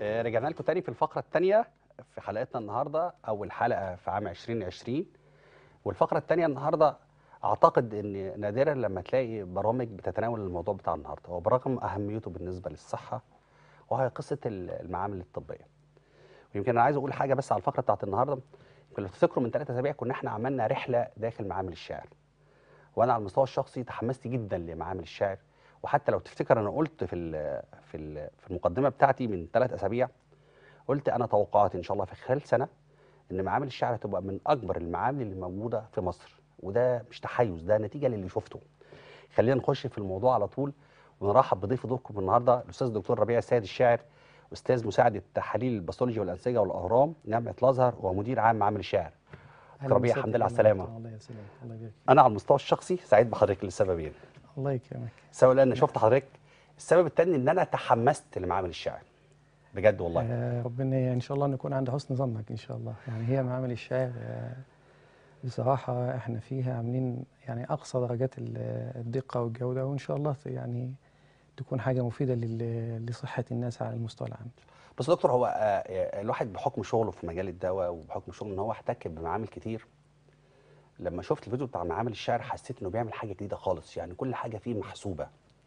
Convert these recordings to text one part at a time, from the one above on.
آه، رجعنا لكم تاني في الفقرة التانية في حلقتنا النهاردة أول حلقة في عام 2020 والفقرة التانية النهاردة أعتقد إن نادرا لما تلاقي برامج بتتناول الموضوع بتاع النهاردة وبرغم أهميته بالنسبة للصحة وهي قصة ال- المعامل الطبية ويمكن أنا عايز أقول حاجة بس على الفقرة بتاعت النهاردة يمكن لو تفتكروا من ثلاثة أسابيع كنا إحنا عملنا رحلة داخل معامل الشعر وأنا على المستوى الشخصي تحمست جدا لمعامل الشعر وحتى لو تفتكر أنا قلت في ال في ال في المقدمة بتاعتي من ثلاث أسابيع قلت انا توقعاتي ان شاء الله في خلال سنه ان معامل الشعر هتبقى من اكبر المعامل اللي موجوده في مصر وده مش تحيز ده نتيجه للي شفته خلينا نخش في الموضوع على طول ونرحب بضيف ضيفكم النهارده الاستاذ الدكتور ربيع السيد الشاعر استاذ مساعد التحاليل الباثولوجي والانسجه والاهرام جامعه الازهر ومدير عام معامل الشعر أهلاً ربيع وسهلاً الحمد لله على يا السلامه مرحبا، الله يسلمك الله يبارك فيك. انا على المستوى الشخصي سعيد بحضرتك لسببين الله يكرمك السبب لان شفت حضرتك السبب الثاني ان انا تحمست لمعامل الشعر بجد والله آه ربنا يعني ان شاء الله نكون عند حسن ظنك ان شاء الله يعني هي معامل الشعر آه بصراحه احنا فيها عاملين يعني اقصى درجات ال- الدقه والجوده وان شاء الله ت- يعني تكون حاجه مفيده لل- لصحه الناس على المستوى العام بس يا دكتور هو آه، الواحد بحكم شغله في مجال الدواء وبحكم شغله ان هو احتك بمعامل كتير لما شفت الفيديو بتاع معامل الشعر حسيت انه بيعمل حاجه جديده خالص يعني كل حاجه فيه محسوبه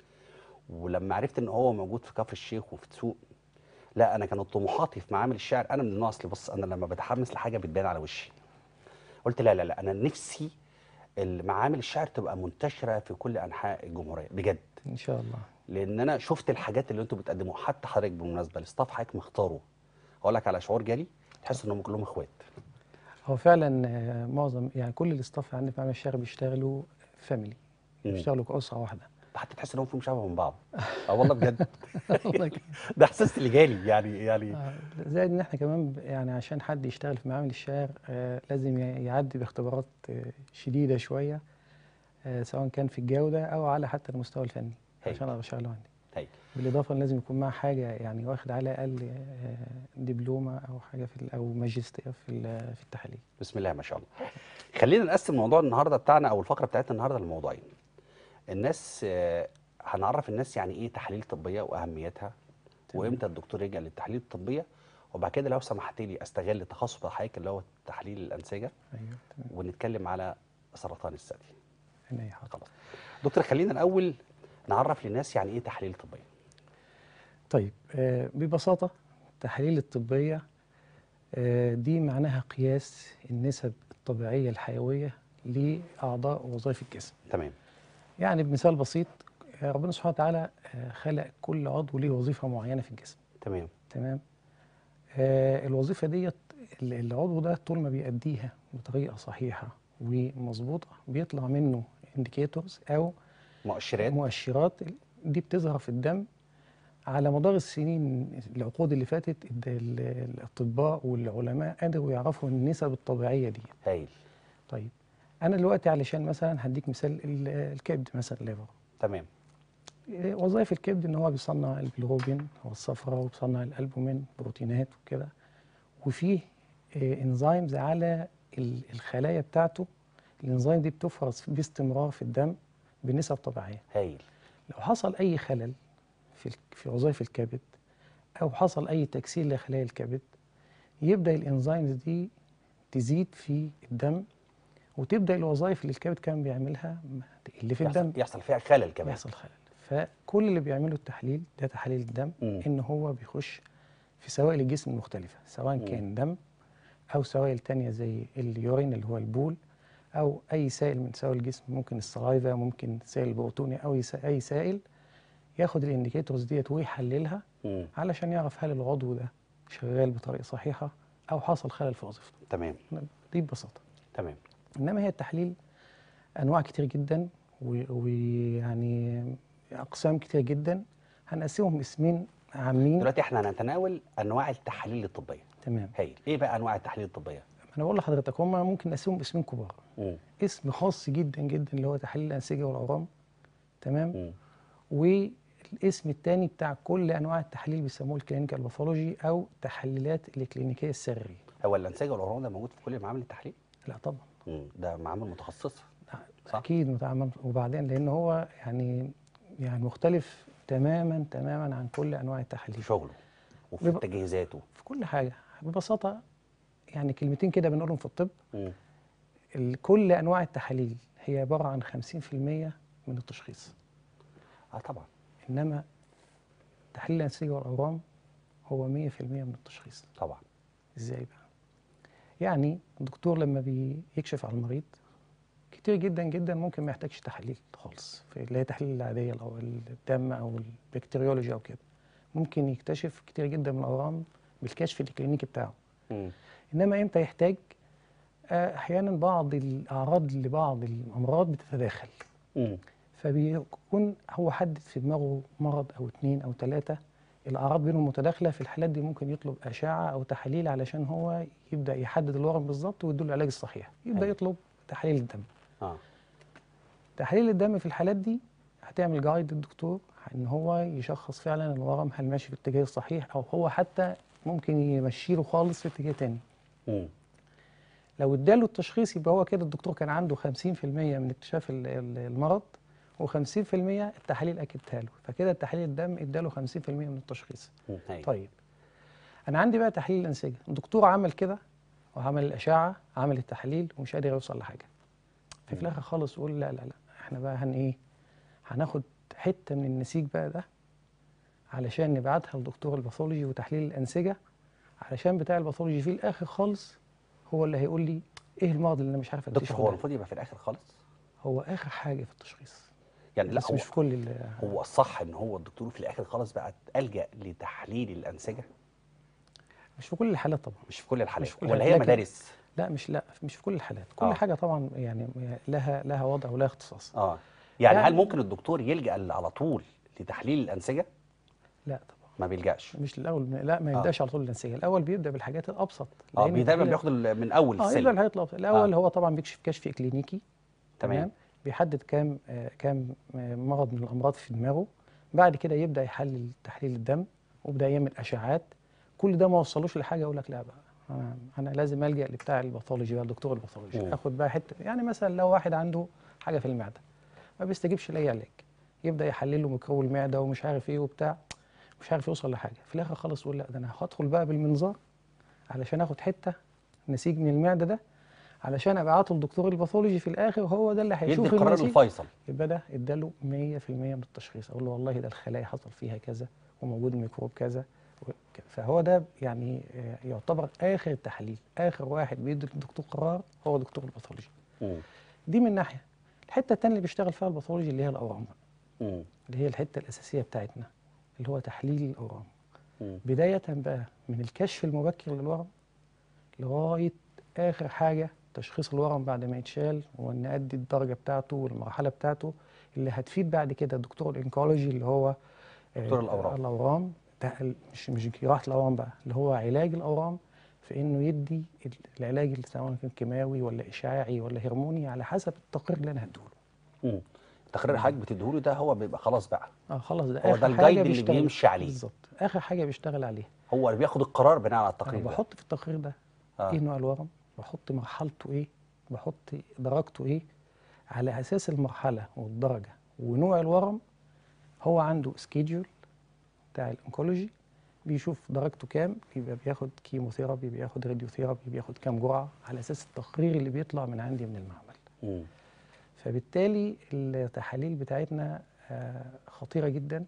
ولما عرفت ان هو موجود في كفر الشيخ وفي تسوق لا انا كانت طموحاتي في معامل الشعر انا من النوع اصلي بص انا لما بتحمس لحاجه بتبان على وشي قلت لا لا لا انا نفسي المعامل الشعر تبقى منتشره في كل انحاء الجمهوريه بجد ان شاء الله لان انا شفت الحاجات اللي انتوا بتقدموها حتى حضرتك بالمناسبه الاستاف حضرتك مختاره اقول لك على شعور جالي تحس انهم كلهم اخوات هو فعلا آه، معظم يعني كل الاستاف عندنا في معامل الشعر بيشتغلوا فاميلي مم. بيشتغلوا كاسره واحده حتى تحس انهم فيهم شبه من بعض اه والله بجد الله يكرمك. ده احساس اللي جالي يعني يعني آه، زائد ان احنا كمان ب- يعني عشان حد يشتغل في معامل الشعر آه، لازم ي- يعدي باختبارات آه، شديده شويه آه، سواء كان في الجوده او على حتى المستوى الفني هايل. عشان اقدر اشتغل عندي هايل. بالاضافه ان لازم يكون معاه حاجه يعني واخد على الاقل آه، دبلومه او حاجه في ال- او ماجستير في ال- في التحاليل بسم الله ما شاء الله خلينا نقسم موضوع النهارده بتاعنا او الفقره بتاعتنا النهارده لموضوعين الناس آه، هنعرف الناس يعني ايه تحاليل طبيه واهميتها تمام. وامتى الدكتور يلجا للتحاليل الطبيه وبعد كده لو سمحت لي استغل التخصص بتاع حضرتك اللي هو تحليل الانسجه ايوه تمام ونتكلم على سرطان الثدي عينيا حاضر. خلاص دكتور خلينا الاول نعرف للناس يعني ايه تحاليل طبيه طيب آه، ببساطة التحاليل الطبية آه، دي معناها قياس النسب الطبيعية الحيوية لأعضاء ووظائف الجسم تمام يعني بمثال بسيط آه، ربنا سبحانه وتعالى آه، خلق كل عضو ليه وظيفة معينة في الجسم تمام تمام آه، الوظيفة ديت ال- العضو ده طول ما بيأديها بطريقة صحيحة ومظبوطة بيطلع منه انديكيتورز أو مؤشرات مؤشرات دي بتظهر في الدم على مدار السنين العقود اللي فاتت الد- ال- الاطباء والعلماء قدروا يعرفوا النسب الطبيعيه دي هايل طيب انا دلوقتي علشان مثلا هديك مثال ال- الكبد مثلا الليفر تمام إيه وظائف الكبد ان هو بيصنع البيلروبين والصفراء وبيصنع الالبومين بروتينات وكده وفيه إيه انزيمز على ال- الخلايا بتاعته الانزيم دي بتفرز باستمرار في الدم بنسب طبيعيه هايل لو حصل أي خلل في ال- في وظائف الكبد أو حصل أي تكسير لخلايا الكبد يبدأ الإنزيمز دي تزيد في الدم وتبدأ الوظائف اللي الكبد كان بيعملها تقل في الدم يحصل, يحصل فيها خلل كمان يحصل خلل فكل اللي بيعمله التحليل ده تحاليل الدم مم. إن هو بيخش في سوائل الجسم المختلفة سواء مم. كان دم أو سوائل تانية زي اليورين اللي هو البول أو أي سائل من سوائل الجسم ممكن السلايفا ممكن سائل البروتوني أو يس- أي سائل ياخد الانديكيتورز ديت ويحللها مم. علشان يعرف هل العضو ده شغال بطريقة صحيحة أو حصل خلل في وظيفته تمام دي ببساطة تمام إنما هي التحليل أنواع كتير جدا و- ويعني أقسام كتير جدا هنقسمهم اسمين عامين دلوقتي احنا هنتناول انواع التحاليل الطبيه تمام هايل ايه بقى انواع التحاليل الطبيه انا بقول لحضرتك هم ممكن نقسمهم اسمين كبار مم. اسم خاص جدا جدا اللي هو تحليل الانسجه والاورام تمام مم. والاسم الثاني بتاع كل انواع التحليل بيسموه الكلينيكال باثولوجي او تحليلات الكلينيكيه السريه هو الانسجه والاورام ده موجود في كل معامل التحليل لا طبعا مم. ده معامل متخصصه صح. اكيد متعمم وبعدين لان هو يعني يعني مختلف تماما تماما عن كل انواع في التحاليل شغله وفي بيبقى- تجهيزاته في كل حاجه ببساطه يعني كلمتين كده بنقولهم في الطب مم. ال- كل انواع التحاليل هي عباره عن 50% من التشخيص اه طبعا انما تحليل الانسجه والاورام هو 100% من التشخيص طبعا ازاي بقى يعني الدكتور لما بيكشف على المريض كتير جدا جدا ممكن ما يحتاجش تحاليل خالص في اللي هي التحاليل العاديه او الدم او البكتيريولوجي او كده ممكن يكتشف كتير جدا من الاورام بالكشف الكلينيكي بتاعه مم. انما امتى يحتاج آه، احيانا بعض الاعراض لبعض الامراض بتتداخل مم. فبيكون هو حدد في دماغه مرض او اتنين او تلاتة الاعراض بينهم متداخله في الحالات دي ممكن يطلب اشعه او تحاليل علشان هو يبدا يحدد الورم بالظبط ويديله العلاج الصحيح يبدا أيوة. يطلب تحاليل الدم اه تحاليل الدم في الحالات دي هتعمل جايد للدكتور ان هو يشخص فعلا الورم هل ماشي في الاتجاه الصحيح او هو حتى ممكن يمشيله خالص في اتجاه تاني مم. لو اداله التشخيص يبقى هو كده الدكتور كان عنده 50% من اكتشاف ال- ال- المرض و50% التحاليل اكدتها له فكده تحاليل الدم اداله 50% من التشخيص مم. أيوة. طيب انا عندي بقى تحليل الانسجه الدكتور عمل كده وعمل الاشعه عمل التحاليل ومش قادر يوصل لحاجه في, في الاخر خالص يقول لا لا لا احنا بقى هن ايه هناخد حته من النسيج بقى ده علشان نبعتها لدكتور الباثولوجي وتحليل الانسجه علشان بتاع الباثولوجي في الاخر خالص هو اللي هيقول لي ايه المرض اللي انا مش عارف دكتور اكتشفه هو ده. المفروض يبقى في الاخر خالص هو اخر حاجه في التشخيص يعني لا بس هو مش في كل ال- هو الصح ان هو الدكتور في الاخر خالص بقى الجا لتحليل الانسجه مش في كل الحالات طبعا مش في كل الحالات مش في كل ولا الحالات، هي لكن- مدارس لا مش لا مش في كل الحالات كل آه. حاجه طبعا يعني لها لها وضع ولها اختصاص اه يعني يعني- هل ممكن الدكتور يلجا على طول لتحليل الانسجه لا طبعا ما بيلجاش مش الاول لا ما يبداش على طول الانسجه الاول بيبدا بالحاجات الابسط اه لأن بي- دايما التحليل- بياخد ال- من اول اه يبدا السلم بالحاجات الابسط الاول آه. هو طبعا بيكشف كشف كلينيكي تمام. تمام بيحدد كام آه كام آه مرض من الامراض في دماغه بعد كده يبدا يحلل تحليل الدم ويبدا يعمل اشعاعات كل ده ما وصلوش لحاجه يقول لك لا بقى انا انا لازم الجا لبتاع الباثولوجي بقى الدكتور الباثولوجي مم. اخد بقى حته يعني مثلا لو واحد عنده حاجه في المعده ما بيستجيبش لاي علاج يبدا يحلل له ميكروب المعده ومش عارف ايه وبتاع مش عارف يوصل لحاجه في الاخر خالص يقول لا ده انا هدخل بقى بالمنظار علشان اخد حته نسيج من المعده ده علشان ابعته لدكتور الباثولوجي في الاخر هو ده اللي يدي هيشوف القرار النسيج الفيصل يبقى ده اداله 100% من التشخيص اقول له والله ده الخلايا حصل فيها كذا وموجود ميكروب كذا وك- فهو ده يعني آه، يعتبر اخر التحاليل اخر واحد بيدي للدكتور قرار هو دكتور الباثولوجي مم. دي من ناحيه الحته الثانيه اللي بيشتغل فيها الباثولوجي اللي هي الاورام بقى، مم. اللي هي الحته الاساسيه بتاعتنا اللي هو تحليل الاورام مم. بدايه بقى من الكشف المبكر للورم لغايه اخر حاجه تشخيص الورم بعد ما يتشال وان ادي الدرجه بتاعته والمرحله بتاعته اللي هتفيد بعد كده دكتور الانكولوجي اللي هو آه، دكتور الأورام. الاورام ده ال- مش مش جراحه الاورام بقى اللي هو علاج الاورام في انه يدي ال- العلاج اللي سواء كان كيماوي ولا اشعاعي ولا هرموني على حسب التقرير اللي انا هديله مم. التقرير اللي حضرتك بتديهوله ده هو بيبقى خلاص بقى اه خلاص ده هو اخر ده حاجه الجايد اللي بيشتغل بيمشي عليه. بالظبط اخر حاجه بيشتغل عليها هو اللي بياخد القرار بناء على انا التقرير ده بحط في التقرير ده آه. ايه نوع الورم بحط مرحلته ايه بحط درجته ايه على اساس المرحله والدرجه ونوع الورم هو عنده سكيدول بتاع الانكولوجي بيشوف درجته كام يبقى بياخد كيموثيرابي بياخد راديوثيرابي بياخد كام جرعه على اساس التقرير اللي بيطلع من عندي من المعمل مم. فبالتالي التحاليل بتاعتنا آه، خطيره جدا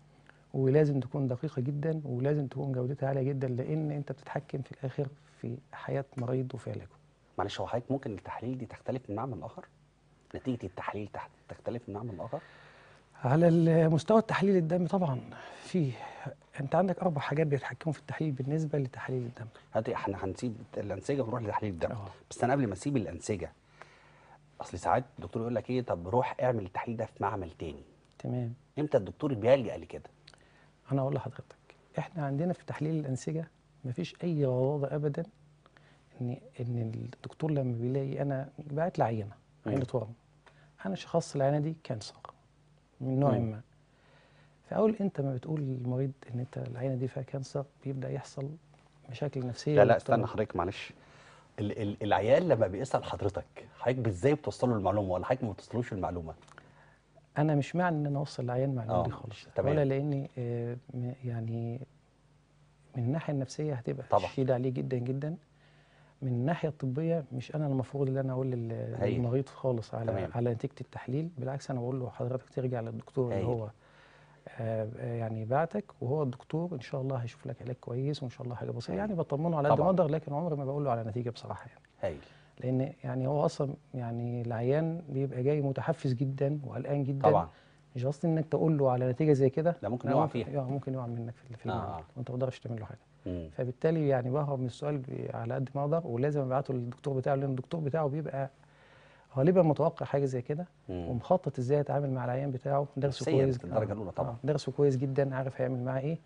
ولازم تكون دقيقه جدا ولازم تكون جودتها عاليه جدا لان انت بتتحكم في الاخر في حياه مريض وفي علاجه معلش هو حضرتك ممكن التحاليل دي تختلف من معمل لاخر نتيجه التحليل تحت تختلف من معمل لاخر على مستوى التحليل الدم طبعا في انت عندك اربع حاجات بيتحكموا في التحليل بالنسبه لتحليل الدم هاتي احنا هنسيب الانسجه ونروح لتحليل الدم اه. بس انا قبل ما اسيب الانسجه اصل ساعات الدكتور يقول لك ايه طب روح اعمل التحليل ده في معمل تاني تمام امتى الدكتور بيلجأ لكده انا اقول لحضرتك احنا عندنا في تحليل الانسجه مفيش اي غضاضه ابدا ان ان الدكتور لما بيلاقي انا بعت لي عينه عينه ورم انا شخصت العينه دي كانسر من نوع مم. ما فاول انت ما بتقول للمريض ان انت العينه دي فيها كانسر بيبدا يحصل مشاكل نفسيه لا لا واضطراب. استنى حضرتك معلش ال ال العيال لما بيسأل حضرتك حضرتك ازاي بتوصله المعلومه ولا حضرتك ما بتوصلوش المعلومه انا مش معنى ان انا اوصل العيان المعلومه آه، دي خالص تمام. ولا لاني آه، م- يعني من الناحيه النفسيه هتبقى طبعا. شديده عليه جدا جدا من الناحيه الطبيه مش انا المفروض اللي انا اقول لل- هايل. للمريض خالص على تمام. على نتيجه التحليل بالعكس انا بقول له حضرتك ترجع للدكتور اللي هايل. هو آه، آه، يعني بعتك وهو الدكتور ان شاء الله هيشوف لك علاج كويس وان شاء الله حاجه بسيطه هايل. يعني بطمنه على قد ما طبعا. اقدر لكن عمري ما بقول له على نتيجه بصراحه يعني هايل لان يعني هو اصلا يعني العيان بيبقى جاي متحفز جدا وقلقان جدا طبعا مش قصدي انك تقول له على نتيجه زي كده لا ممكن لا، يقع فيها. اه ممكن يقع منك في في آه، المعمل آه. وانت ما تقدرش تعمل له حاجه مم. فبالتالي يعني بهرب من السؤال ب- على قد ما اقدر ولازم ابعته للدكتور بتاعه لان الدكتور بتاعه بيبقى غالبا متوقع حاجه زي كده مم. ومخطط ازاي يتعامل مع العيان بتاعه درسه نفسياً كويس في الدرجة آه، الأولى طبعاً. آه، درسه كويس جدا عارف هيعمل معاه ايه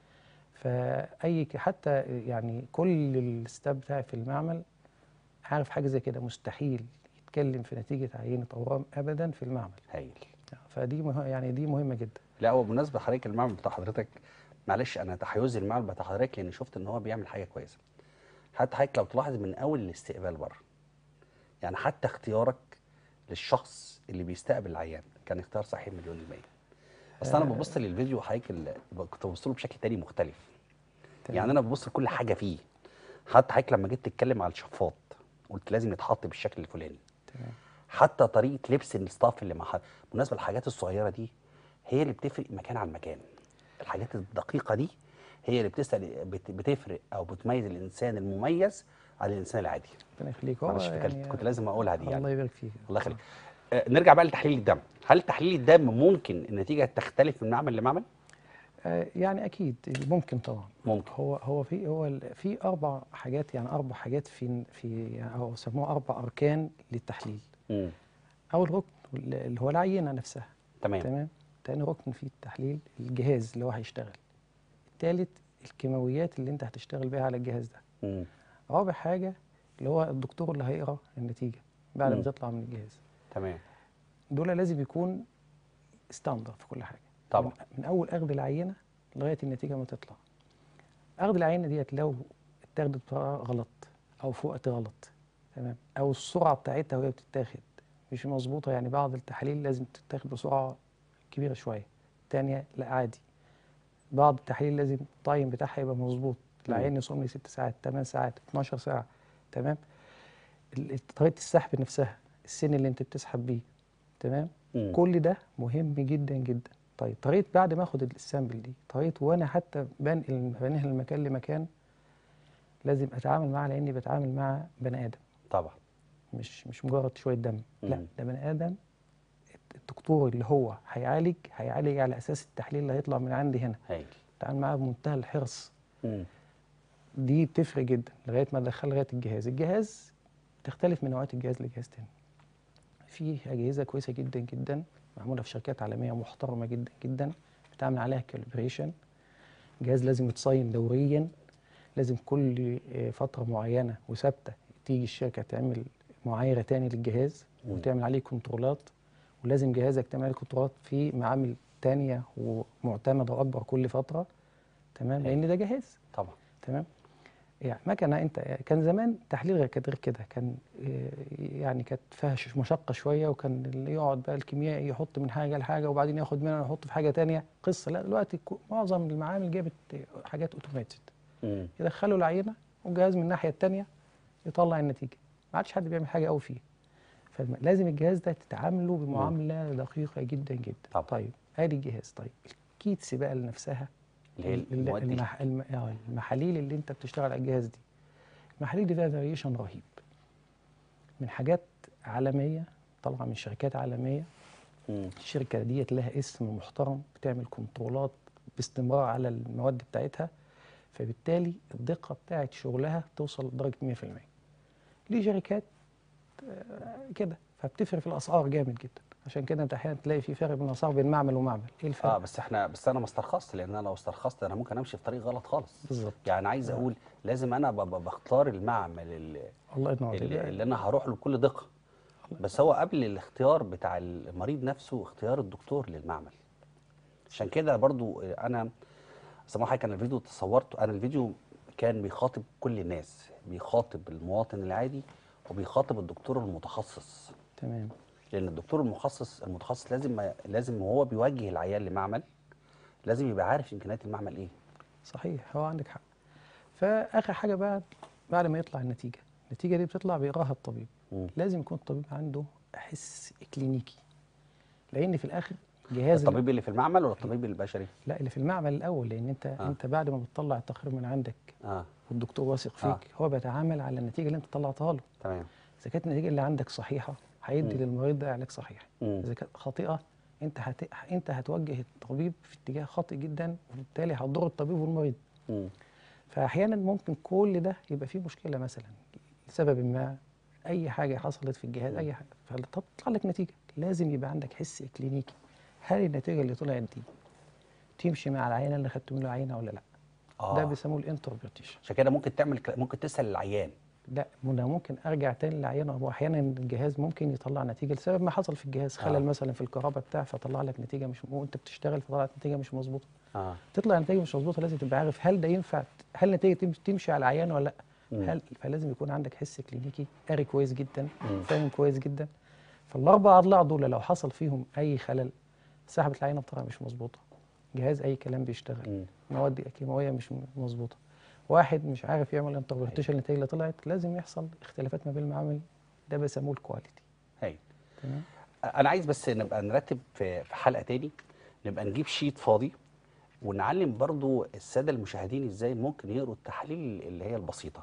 فاي ك- حتى يعني كل الستاف بتاعي في المعمل عارف حاجه زي كده مستحيل يتكلم في نتيجه عينه اورام ابدا في المعمل هايل فدي مه... يعني دي مهمه جدا لا هو بالنسبه لحضرتك المعمل بتاع حضرتك معلش انا تحيزي المعمل بتاع حضرتك لان شفت ان هو بيعمل حاجه كويسه حتى حضرتك لو تلاحظ من اول الاستقبال بره يعني حتى اختيارك للشخص اللي بيستقبل العيان كان اختيار صحيح مليون المية بس انا ببص للفيديو حضرتك ال- كنت ببص له بشكل تاني مختلف تمام. يعني انا ببص لكل حاجه فيه حتى حضرتك لما جيت تتكلم على الشفاط قلت لازم يتحط بالشكل الفلاني تمام حتى طريقه لبس الستاف اللي مع حد بالنسبه للحاجات الصغيره دي هي اللي بتفرق مكان عن مكان الحاجات الدقيقه دي هي اللي بتسال بت- بتفرق او بتميز الانسان المميز عن الانسان العادي ربنا يخليك هو معلش كنت- كنت لازم اقولها دي يعني الله يبارك فيك الله يخليك آه، نرجع بقى لتحليل الدم هل تحليل الدم ممكن النتيجه تختلف من معمل لمعمل آه، يعني اكيد ممكن طبعا ممكن هو هو في هو ال- في اربع حاجات يعني اربع حاجات في في يعني او سموها اربع اركان للتحليل مم. اول ركن اللي هو العينه نفسها تمام تمام تاني ركن في التحليل الجهاز اللي هو هيشتغل التالت الكيماويات اللي انت هتشتغل بيها على الجهاز ده مم. رابع حاجه اللي هو الدكتور اللي هيقرا النتيجه بعد مم. ما تطلع من الجهاز تمام دول لازم يكون ستاندر في كل حاجه طبعا من, من اول اخذ العينه لغايه النتيجه ما تطلع اخذ العينه ديت لو اتاخدت بطريقه غلط او في وقت غلط تمام او السرعه بتاعتها وهي بتتاخد مش مظبوطه يعني بعض التحاليل لازم تتاخد بسرعه كبيره شويه تانية لا عادي بعض التحاليل لازم التايم بتاعها يبقى مظبوط العين يصوم لي 6 ساعات 8 ساعات 12 ساعه تمام ال- طريقه السحب نفسها السن اللي انت بتسحب بيه تمام مم. كل ده مهم جدا جدا طيب طريقه بعد ما اخد السامبل دي طريقه وانا حتى بنقل بنقل من مكان لمكان لازم اتعامل معاه لاني بتعامل مع بني ادم طبعا مش مش مجرد شويه دم لا مم. ده بني ادم الدكتور اللي هو هيعالج هيعالج على اساس التحليل اللي هيطلع من عندي هنا هايل اتعامل معاه بمنتهى الحرص مم. دي بتفرق جدا لغايه ما ادخل لغايه الجهاز الجهاز تختلف من نوعيه الجهاز لجهاز تاني في اجهزه كويسه جدا جدا معموله في شركات عالميه محترمه جدا جدا بتعمل عليها كالبريشن جهاز لازم يتصين دوريا لازم كل آه، فتره معينه وثابته تيجي الشركه تعمل معايره تاني للجهاز مم. وتعمل عليه كنترولات ولازم جهازك تعمل عليه كنترولات في معامل تانية ومعتمده واكبر كل فتره تمام أيوة. لان ده جهاز طبعا تمام يعني مكنه انت كان زمان تحليل غير كده غير كده كان آه، يعني كانت فيها ش- مشقه شويه وكان اللي يقعد بقى الكيميائي يحط من حاجه لحاجه وبعدين ياخد منها يحط في حاجه تانية قصه لا دلوقتي كو- معظم المعامل جابت حاجات اوتوماتيك مم. يدخلوا العينه والجهاز من الناحيه التانية يطلع النتيجه ما عادش حد بيعمل حاجه قوي فيه فلازم الجهاز ده تتعاملوا بمعامله دقيقه جدا جدا طبعا. طيب ادي الجهاز طيب الكيتس بقى لنفسها اللي هي ال- المواد دي. المح... الم... آه، المحاليل اللي انت بتشتغل على الجهاز دي المحاليل دي فيها فاريشن رهيب من حاجات عالميه طالعه من شركات عالميه مم. الشركه ديت لها اسم محترم بتعمل كنترولات باستمرار على المواد بتاعتها فبالتالي الدقه بتاعت شغلها توصل لدرجه 100% ليه شركات آه، كده فبتفرق في الاسعار جامد جدا عشان كده انت احيانا تلاقي في فرق بين الاسعار بين معمل ومعمل ايه الفرق اه بس احنا بس انا ما استرخصت لان انا لو استرخصت انا ممكن امشي في طريق غلط خالص بالظبط يعني عايز اقول لازم انا ببقى بختار المعمل اللي, الله ينور اللي, عليك اللي انا هروح له بكل دقه بس هو قبل الاختيار بتاع المريض نفسه اختيار الدكتور للمعمل عشان كده برضو انا سماحه كان الفيديو تصورته انا الفيديو كان بيخاطب كل الناس بيخاطب المواطن العادي وبيخاطب الدكتور المتخصص تمام لان الدكتور المخصص المتخصص لازم ما لازم وهو بيوجه العيان لمعمل لازم يبقى عارف امكانيات المعمل ايه صحيح هو عندك حق فاخر حاجه بقى بعد ما يطلع النتيجه النتيجه دي بتطلع بيقراها الطبيب مم. لازم يكون الطبيب عنده حس كلينيكي لان في الاخر جهاز ال- الطبيب اللي في المعمل ولا الطبيب البشري؟ لا اللي في المعمل الاول لان انت آه. آه. انت بعد ما بتطلع التقرير من عندك اه والدكتور واثق فيك آه. آه. هو بيتعامل على النتيجه اللي انت طلعتها له تمام اذا كانت النتيجه اللي عندك صحيحه هيدي مم. للمريض ده علاج صحيح مم. اذا كانت خاطئه انت هت... انت هتوجه الطبيب في اتجاه خاطئ جدا وبالتالي هتضر الطبيب والمريض مم. فاحيانا ممكن كل ده يبقى فيه مشكله مثلا لسبب ما اي حاجه حصلت في الجهاز اي حاجه فتطلع لك نتيجه لازم يبقى عندك حس كلينيكي هل النتيجه اللي طلعت دي تمشي مع العينه اللي خدت منه عينه ولا لا اه ده بيسموه الانتربريتيشن عشان كده ممكن تعمل ك- ممكن تسال العيان لا انا ممكن ارجع تاني للعينه واحيانا الجهاز ممكن يطلع نتيجه لسبب ما حصل في الجهاز خلل آه. مثلا في الكهرباء بتاع فطلع لك نتيجه مش وانت بتشتغل فطلعت نتيجه مش مظبوطه اه تطلع نتيجه مش مظبوطه لازم تبقى عارف هل ده ينفع هل النتيجه تم- تمشي على العيان ولا لا مم. هل فلازم يكون عندك حس كلينيكي قاري كويس جدا مم. فاهم كويس جدا فالاربع اضلاع دول لو حصل فيهم اي خلل سحبت العينه بطريقه مش مظبوطه جهاز اي كلام بيشتغل مم. مواد كيماويه مش م- مظبوطه واحد مش عارف يعمل انتربريتيشن النتيجه اللي طلعت لازم يحصل اختلافات ما بين المعامل ده بيسموه الكواليتي هاي تمام انا عايز بس نبقى نرتب في في حلقه تاني نبقى نجيب شيت فاضي ونعلم برضو الساده المشاهدين ازاي ممكن يقروا التحاليل اللي هي البسيطه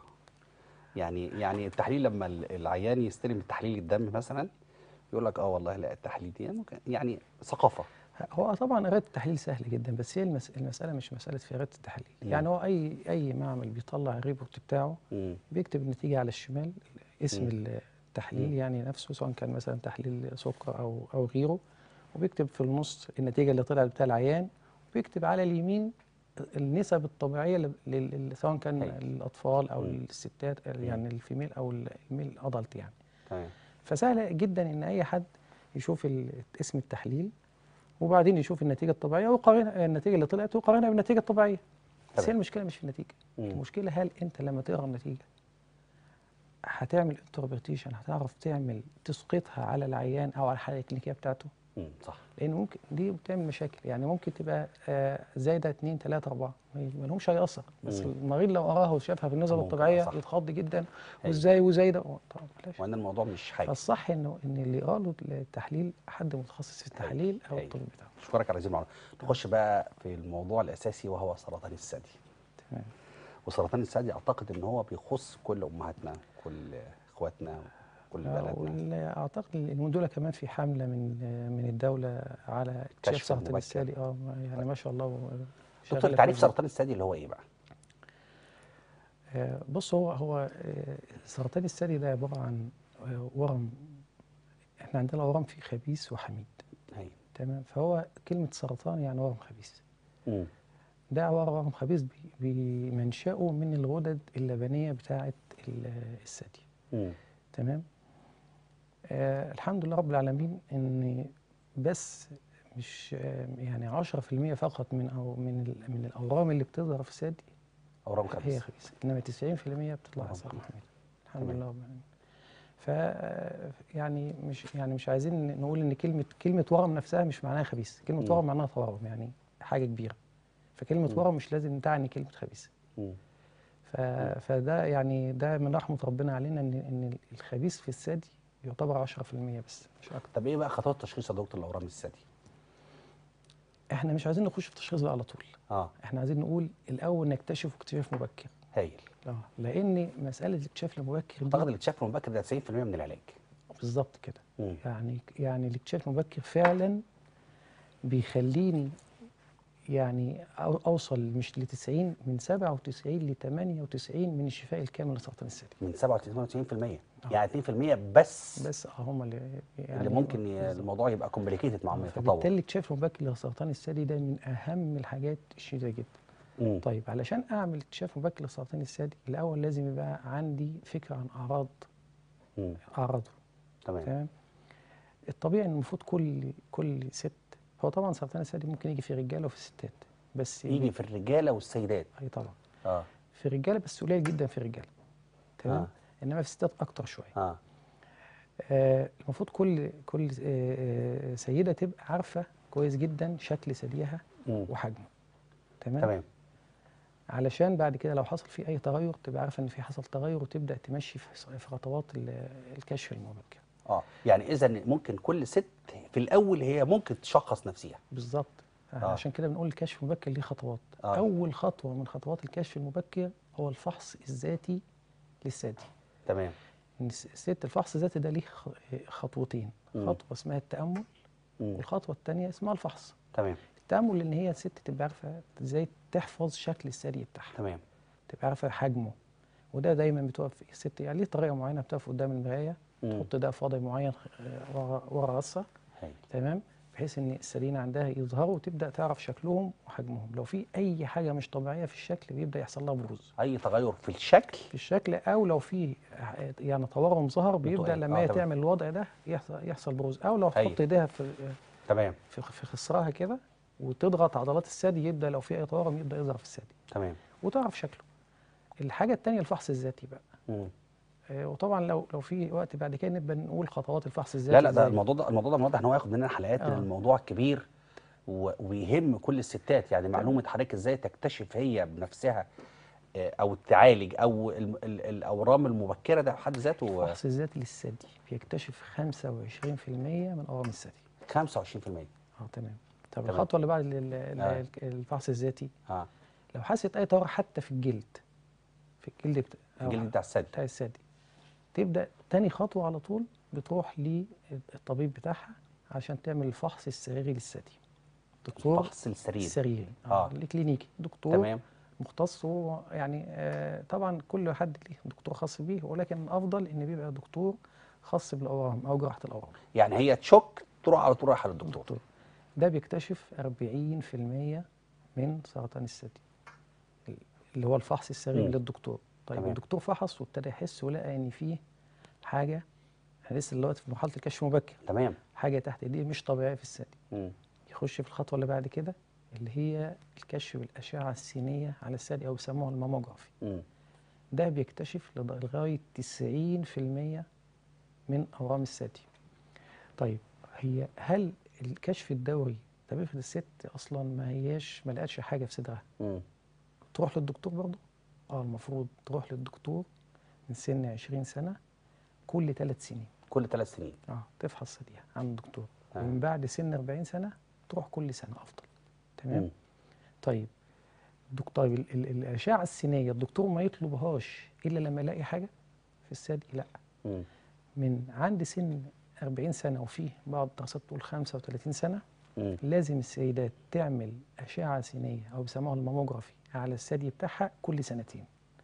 يعني يعني التحليل لما ال- العيان يستلم التحليل الدم مثلا يقول لك اه والله لا التحليل دي ممكن يعني ثقافه هو طبعا قراءة التحليل سهل جدا بس هي المس... المسألة مش مسألة في قراءة التحليل مم. يعني هو أي أي معمل بيطلع الريبورت بتاعه مم. بيكتب النتيجة على الشمال اسم مم. التحليل مم. يعني نفسه سواء كان مثلا تحليل سكر أو أو غيره وبيكتب في النص النتيجة اللي طلعت بتاع العيان وبيكتب على اليمين النسب الطبيعية لل- لل... سواء كان أيوة. الأطفال أو مم. الستات يعني الفيميل أو الميل أدلت يعني تمام فسهل جدا ان اي حد يشوف ال- اسم التحليل وبعدين يشوف النتيجه الطبيعيه ويقارنها النتيجه اللي طلعت ويقارنها بالنتيجه الطبيعيه بس هي تمام. المشكله مش في النتيجه مم. المشكله هل انت لما تقرا النتيجه هتعمل انتربريتيشن هتعرف تعمل تسقطها على العيان او على الحاله الكلينيكيه بتاعته مم. صح لان ممكن دي بتعمل مشاكل يعني ممكن تبقى آه، زايده 2 3 4 ما لهمش اي اثر بس مم. المريض لو قراها وشافها في النسب ممكن، الطبيعيه صح. يتخض جدا أيوة. وازاي وزايده طبعا بلاش وان الموضوع مش حاجه فالصح انه ان اللي يقرا له التحليل حد متخصص في التحليل او هايل. الطبيب بتاعه اشكرك على هذه المعلومات نخش بقى في الموضوع الاساسي وهو سرطان الثدي تمام وسرطان الثدي اعتقد ان هو بيخص كل امهاتنا كل اخواتنا كل آه، بلدنا وال- اعتقد اليومين دول كمان في حمله من من الدوله على اكتشاف كشف سرطان مبكر. الثدي اه يعني ما شاء الله دكتور شغالة تعريف في- سرطان الثدي اللي هو ايه بقى؟ آه، بص هو هو آه، سرطان الثدي ده عباره عن آه، ورم احنا عندنا ورم فيه خبيث وحميد هي. تمام فهو كلمه سرطان يعني ورم خبيث مم. ده عباره ورم خبيث بي- بمنشأه من الغدد اللبنيه بتاعه ال- الثدي مم. تمام آه الحمد لله رب العالمين ان بس مش آه يعني 10% فقط من أو من ال- من الاورام اللي بتظهر في الثدي اورام هي خبيث خبيثه انما 90% بتطلع أورام اثار خبيثة. محميه الحمد تمام. لله رب العالمين ف يعني مش يعني مش عايزين نقول ان كلمه كلمه ورم نفسها مش معناها خبيث كلمه مم. ورم معناها تورم يعني حاجه كبيره فكلمه مم. ورم مش لازم تعني كلمه خبيث مم. ف... فده يعني ده من رحمه ربنا علينا ان ان الخبيث في الثدي يعتبر 10% بس مش اكتر طب ايه بقى خطوات تشخيص يا دكتور لاورام الثدي؟ احنا مش عايزين نخش في التشخيص ده على طول اه احنا عايزين نقول الاول نكتشف اكتشاف مبكر هايل اه لان مساله الاكتشاف المبكر اعتقد دي الاكتشاف المبكر ده 90% من العلاج بالظبط كده مم. يعني يعني الاكتشاف المبكر فعلا بيخليني يعني أو- اوصل مش ل 90 من 97 ل 98 من الشفاء الكامل لسرطان الثدي من 97 90% آه. يعني 2% بس, بس اه هم اللي يعني اللي ممكن ي- بالظبط. الموضوع يبقى كومبليكيتد معاهم آه، يتطور فبالتالي الاكتشاف المبكر لسرطان الثدي ده من اهم الحاجات الشديده جدا مم. طيب علشان اعمل اكتشاف مبكر لسرطان الثدي الاول لازم يبقى عندي فكره عن اعراض مم. اعراضه تمام تمام الطبيعي ان المفروض كل كل ست هو طبعا سرطان الثدي ممكن يجي في رجاله وفي ستات بس يجي في الرجاله والسيدات اي طبعا اه في الرجاله بس قليل جدا في الرجاله تمام آه. آه. انما في الستات اكتر شويه اه آه المفروض كل كل آه آه، سيده تبقى عارفه كويس جدا شكل ثديها مم. وحجمه تمام, تمام علشان بعد كده لو حصل فيه اي تغير تبقى عارفه ان في حصل تغير وتبدا تمشي في في خطوات ال- الكشف المبكر اه يعني اذا ممكن كل ست في الاول هي ممكن تشخص نفسها بالظبط آه. عشان كده بنقول الكشف المبكر ليه خطوات آه. اول خطوه من خطوات الكشف المبكر هو الفحص الذاتي للثدي تمام إن الس- الست الفحص الذاتي ده ليه خ- خطوتين مم. خطوه اسمها التامل مم. والخطوه الثانيه اسمها الفحص تمام التامل ان هي الست تبقى عارفه ازاي تحفظ شكل الثدي بتاعها تمام تبقى عارفه حجمه وده دايما بتقف الست يعني ليه طريقه معينه بتقف قدام المرايه مم. تحط ده في وضع معين آه، ورا ورا راسها هايل. تمام بحيث ان السلينه عندها يظهروا وتبدا تعرف شكلهم وحجمهم لو في اي حاجه مش طبيعيه في الشكل بيبدا يحصل لها بروز اي تغير في الشكل في الشكل او لو في يعني تورم ظهر بيبدا بتقل. لما آه، هي تمام. تعمل الوضع ده يحصل يحصل بروز او لو هايل. تحط ايديها في تمام في في خصرها كده وتضغط عضلات الثدي يبدا لو في اي تورم يبدا يظهر في الثدي تمام وتعرف شكله الحاجه الثانيه الفحص الذاتي بقى مم. آه، وطبعا لو لو في وقت بعد كده نبقى نقول خطوات الفحص الذاتي لا لا ده إزاي. الموضوع ده الموضوع ده واضح ان هو ياخد مننا حلقات لان آه. الموضوع كبير و- ويهم كل الستات يعني معلومه حضرتك ازاي تكتشف هي بنفسها آه، او تعالج او ال- ال- الاورام المبكره ده في حد ذاته الفحص الذاتي للثدي بيكتشف 25% من اورام الثدي 25% اه تمام طب تمام. الخطوه اللي بعد ال- ال- آه. الفحص الذاتي اه لو حست اي تورم حتى في الجلد في الجلد بتا... أو الجلد بتاع الثدي بتاع الثدي تبدا تاني خطوه على طول بتروح للطبيب بتاعها عشان تعمل الفحص السريري للثدي دكتور فحص السرير السريري آه. اه الكلينيكي دكتور تمام مختص هو يعني آه طبعا كل حد ليه دكتور خاص بيه ولكن الافضل ان بيبقى دكتور خاص بالاورام او جراحه الاورام يعني هي تشك تروح على طول رايحه للدكتور دكتور ده بيكتشف 40% من سرطان الثدي اللي هو الفحص السريري مم. للدكتور طيب تمام. الدكتور فحص وابتدى يحس ولقى ان فيه حاجه احنا لسه دلوقتي في مرحله الكشف المبكر تمام حاجه تحت ايديه مش طبيعيه في الثدي مم. يخش في الخطوه اللي بعد كده اللي هي الكشف بالاشعه السينيه على الثدي او بيسموها الماموجرافي مم. ده بيكتشف لد- لغايه 90% من اورام الثدي طيب هي هل الكشف الدوري ده بيفرض الست اصلا ما هياش ما لقتش حاجه في صدرها مم. تروح للدكتور برضه اه المفروض تروح للدكتور من سن 20 سنه كل ثلاث سنين كل ثلاث سنين اه تفحص ثديها عند الدكتور آه. ومن بعد سن 40 سنه تروح كل سنه افضل تمام مم. طيب دك- طيب ال- ال- الاشعه السينيه الدكتور ما يطلبهاش الا لما يلاقي حاجه في الثدي لا مم. من عند سن 40 سنه وفيه بعض الدراسات تقول 35 سنه مم. لازم السيدات تعمل اشعه سينيه او بيسموها الماموجرافي على الثدي بتاعها كل سنتين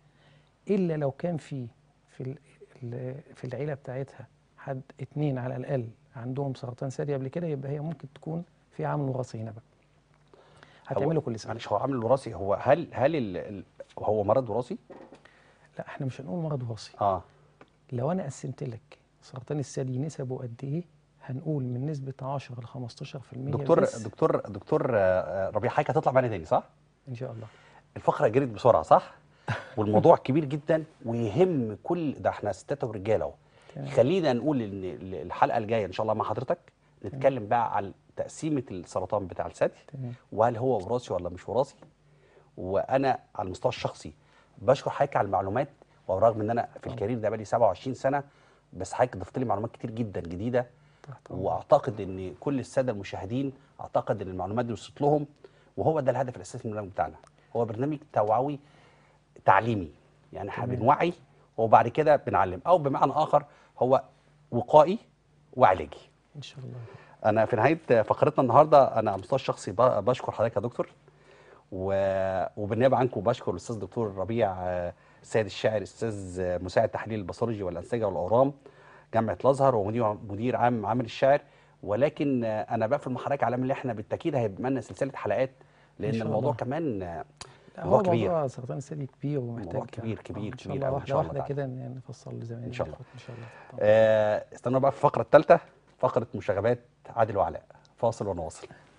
الا لو كان في في ال- ال- في العيله بتاعتها حد اتنين على الاقل عندهم سرطان ثدي قبل كده يبقى هي ممكن تكون في عامل وراثي هنا بقى هتعمله كل سنه معلش هو عامل وراثي هو هل هل ال... ال... هو مرض وراثي؟ لا احنا مش هنقول مرض وراثي اه لو انا قسمت لك سرطان الثدي نسبه قد ايه هنقول من نسبه 10 ل 15% دكتور بس دكتور دكتور آه، آه، ربيع حضرتك هتطلع معانا تاني صح؟ ان شاء الله الفقره جريت بسرعه صح؟ والموضوع كبير جدا ويهم كل ده احنا ستات ورجاله اهو تمام. خلينا نقول ان ال- الحلقه الجايه ان شاء الله مع حضرتك نتكلم بقى على تقسيمه السرطان بتاع الثدي تمام وهل هو وراثي ولا مش وراثي وانا على المستوى الشخصي بشكر حضرتك على المعلومات ورغم ان انا في الكارير ده بقالي 27 سنه بس حضرتك ضفت لي معلومات كتير جدا جديده تحت أمرك. واعتقد ان كل الساده المشاهدين اعتقد ان المعلومات دي وصلت لهم وهو ده الهدف الاساسي من البرنامج بتاعنا هو برنامج توعوي تعليمي يعني احنا تمام. بنوعي وبعد كده بنعلم او بمعنى اخر هو وقائي وعلاجي ان شاء الله انا في نهايه فقرتنا النهارده انا على المستوى الشخصي ب- بشكر حضرتك يا دكتور و... وبالنيابه عنكم بشكر الاستاذ دكتور ربيع آه، السيد الشاعر استاذ آه، مساعد تحليل الباثولوجي والانسجه والاورام جامعه الازهر ومدير مدير عام عامل الشاعر ولكن آه، انا بقفل مع حضرتك على اللي احنا بالتاكيد هيبقى لنا سلسله حلقات لان شاء الموضوع الله. كمان آه، لا، موضوع هو كبير. موضوع سرطان الثدي كبير ومحتاج موضوع كبير- آه، كبير- ان شاء كبير الله أوي إن واحده شاء الله واحده تعالى. كده ن- نفصل لزمايلنا إن شاء الله. ان شاء الله طبعا. آه، استنوا بقى في الفقره الثالثه فقره مشاغبات عادل وعلاء فاصل ونواصل